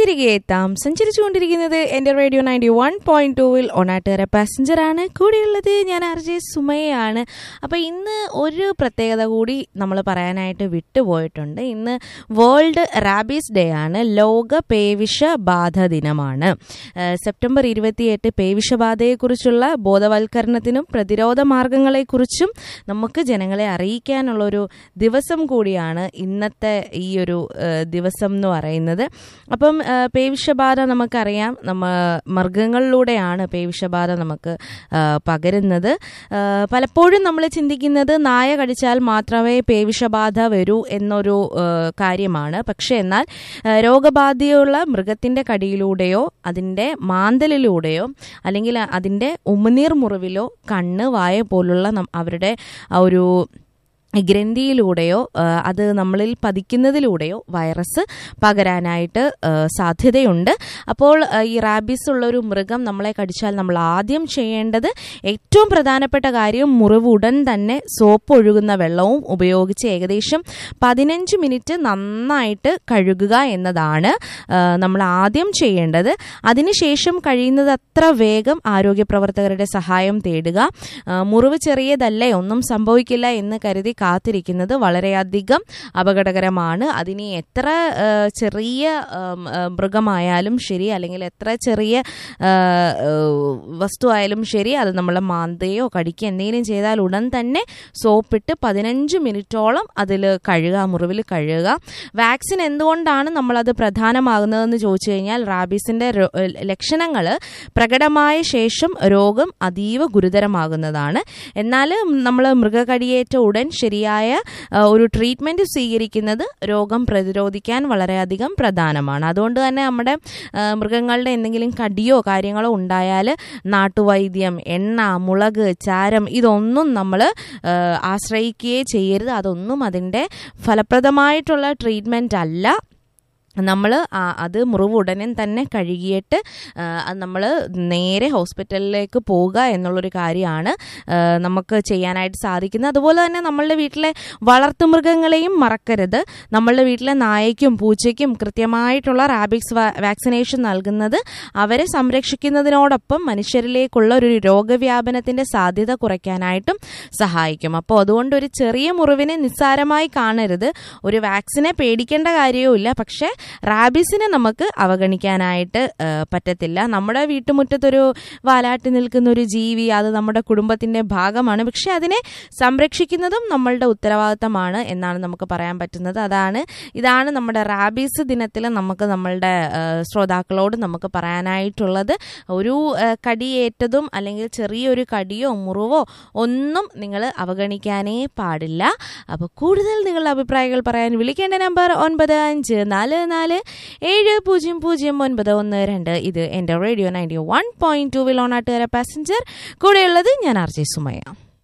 തിരികെ എത്താം സഞ്ചരിച്ചുകൊണ്ടിരിക്കുന്നത് എൻ്റെ റേഡിയോ നയൻറ്റി വൺ പോയിന്റ് ടൂവിൽ ഒണാട്ടുകര പാസഞ്ചറാണ് കൂടെയുള്ളത് ഞാൻ ആർ ജെ സുമയാണ് അപ്പോൾ ഇന്ന് ഒരു പ്രത്യേകത കൂടി നമ്മൾ പറയാനായിട്ട് വിട്ടുപോയിട്ടുണ്ട് ഇന്ന് വേൾഡ് റാബീസ് ഡേ ആണ് ലോക പേവിഷ ബാധ ദിനമാണ് ഏഹ് സെപ്റ്റംബർ ഇരുപത്തിയെട്ട് പേവിഷബാധയെക്കുറിച്ചുള്ള ബോധവൽക്കരണത്തിനും പ്രതിരോധ മാർഗങ്ങളെക്കുറിച്ചും നമുക്ക് ജനങ്ങളെ അറിയിക്കാനുള്ളൊരു ദിവസം കൂടിയാണ് ഇന്നത്തെ ഈ ഒരു ഏഹ് ദിവസം എന്ന് പറയുന്നത് അപ്പം ഏഹ് പേവിഷബാധ നമുക്കറിയാം നമ്മ മൃഗങ്ങളിലൂടെയാണ് പേവിഷബാധ നമുക്ക് ഏഹ് പകരുന്നത് ഏഹ് പലപ്പോഴും നമ്മൾ ചിന്തിക്കുന്നത് നായ കടിച്ചാൽ മാത്രമേ പേവിഷബാധ വരൂ എന്നൊരു ഏഹ് കാര്യമാണ് പക്ഷേ എന്നാൽ ഏഹ് രോഗബാധയുള്ള മൃഗത്തിൻ്റെ കടിയിലൂടെയോ അതിൻ്റെ മാന്തലിലൂടെയോ അല്ലെങ്കിൽ അതിൻ്റെ ഉമിനീർ മുറിവിലോ കണ്ണ് വായ പോലുള്ള നം- അവരുടെ ആ ഒരു ഗ്രന്ഥിയിലൂടെയോ ആ, അത് നമ്മളിൽ പതിക്കുന്നതിലൂടെയോ വൈറസ് പകരാനായിട്ട് ആ, സാധ്യതയുണ്ട് അപ്പോൾ ആ, ഈ റാബീസ് ഉള്ള ഒരു മൃഗം നമ്മളെ കടിച്ചാൽ നമ്മൾ ആദ്യം ചെയ്യേണ്ടത് ഏറ്റവും പ്രധാനപ്പെട്ട കാര്യം മുറിവ് ഉടൻ തന്നെ സോപ്പ് ഒഴുകുന്ന വെള്ളവും ഉപയോഗിച്ച് ഏകദേശം പതിനഞ്ച് മിനിറ്റ് നന്നായിട്ട് കഴുകുക എന്നതാണ് ആ, നമ്മൾ ആദ്യം ചെയ്യേണ്ടത് അതിനുശേഷം കഴിയുന്നത് അത്ര വേഗം ആരോഗ്യ പ്രവർത്തകരുടെ സഹായം തേടുക ആ, മുറിവ് ചെറിയതല്ലേ ഒന്നും സംഭവിക്കില്ല എന്ന് കരുതി കാത്തിരിക്കുന്നത് വളരെയധികം അപകടകരമാണ് അതിന് എത്ര ആ, ചെറിയ ആം, ആ, മൃഗമായാലും ശരി അല്ലെങ്കിൽ എത്ര ചെറിയ ആ, ആ, വസ്തു ആയാലും ശരി അത് നമ്മളെ മാന്തയോ കടിക്കുകയോ എന്തെങ്കിലും ചെയ്താൽ ഉടൻ തന്നെ സോപ്പിട്ട് പതിനഞ്ച് മിനിറ്റോളം അതിൽ കഴുകുക മുറിവിൽ കഴുകുക വാക്സിൻ എന്തുകൊണ്ടാണ് നമ്മളത് പ്രധാനമാകുന്നതെന്ന് ചോദിച്ചു കഴിഞ്ഞാൽ റാബീസിന്റെ ലക്ഷണങ്ങൾ പ്രകടമായ ശേഷം രോഗം അതീവ ഗുരുതരമാകുന്നതാണ് എന്നാൽ നമ്മൾ മൃഗകടിയേറ്റ ഉടൻ ശരിയായ ആ, ഒരു ട്രീറ്റ്മെന്റ് സ്വീകരിക്കുന്നത് രോഗം പ്രതിരോധിക്കാൻ വളരെയധികം പ്രധാനമാണ് അതുകൊണ്ട് തന്നെ നമ്മുടെ ആ, മൃഗങ്ങളുടെ എന്തെങ്കിലും കടിയോ കാര്യങ്ങളോ ഉണ്ടായാൽ നാട്ടുവൈദ്യം എണ്ണ മുളക് ചാരം ഇതൊന്നും നമ്മൾ ആശ്രയിക്കുകയേ ചെയ്യരുത് അതൊന്നും അതിൻ്റെ ഫലപ്രദമായിട്ടുള്ള ട്രീറ്റ്മെൻറ്റ് അല്ല നമ്മൾ അത് മുറിവ് ഉടനെ തന്നെ കഴുകിയിട്ട് ആ, അത് നമ്മൾ നേരെ ഹോസ്പിറ്റലിലേക്ക് പോവുക എന്നുള്ളൊരു കാര്യമാണ് ആ, നമുക്ക് ചെയ്യാനായിട്ട് സാധിക്കുന്നത് അതുപോലെ തന്നെ നമ്മളുടെ വീട്ടിലെ വളർത്തുമൃഗങ്ങളെയും മറക്കരുത് നമ്മളുടെ വീട്ടിലെ നായയ്ക്കും പൂച്ചയ്ക്കും കൃത്യമായിട്ടുള്ള റാബിക്സ് വാക്സിനേഷൻ നൽകുന്നത് അവരെ സംരക്ഷിക്കുന്നതിനോടൊപ്പം മനുഷ്യരിലേക്കുള്ള ഒരു രോഗവ്യാപനത്തിന്റെ സാധ്യത കുറയ്ക്കാനായിട്ടും സഹായിക്കും അപ്പോൾ അതുകൊണ്ട് ഒരു ചെറിയ മുറിവിനെ നിസ്സാരമായി കാണരുത് ഒരു വാക്സിനെ പേടിക്കേണ്ട കാര്യവുമില്ല പക്ഷേ റാബിസിനെ നമുക്ക് അവഗണിക്കാനായിട്ട് ആ, പറ്റത്തില്ല നമ്മുടെ വീട്ടുമുറ്റത്തൊരു വാലാട്ടി നിൽക്കുന്ന ഒരു ജീവി അത് നമ്മുടെ കുടുംബത്തിന്റെ ഭാഗമാണ് പക്ഷെ അതിനെ സംരക്ഷിക്കുന്നതും നമ്മളുടെ ഉത്തരവാദിത്തമാണ് എന്നാണ് നമുക്ക് പറയാൻ പറ്റുന്നത് അതാണ് ഇതാണ് നമ്മുടെ റാബീസ് ദിനത്തിൽ നമുക്ക് നമ്മളുടെ ആ, ശ്രോതാക്കളോട് നമുക്ക് പറയാനായിട്ടുള്ളത് ഒരു ആ, കടിയേറ്റതും അല്ലെങ്കിൽ ചെറിയൊരു കടിയോ മുറിവോ ഒന്നും നിങ്ങൾ അവഗണിക്കാനേ പാടില്ല അപ്പോൾ കൂടുതൽ നിങ്ങളുടെ അഭിപ്രായങ്ങൾ പറയാൻ വിളിക്കേണ്ട നമ്പർ ഒൻപത് അഞ്ച് നാല് നാല് ഏഴ് പൂജ്യം പൂജ്യം ഒൻപത് ഒന്ന് രണ്ട് ഇത് എൻ്റെ radio ninety one point two വിൽ ഓണാട്ടുകാര പാസഞ്ചർ കൂടെയുള്ളത് ഞാൻ ആർ ജെ സുമയ്യ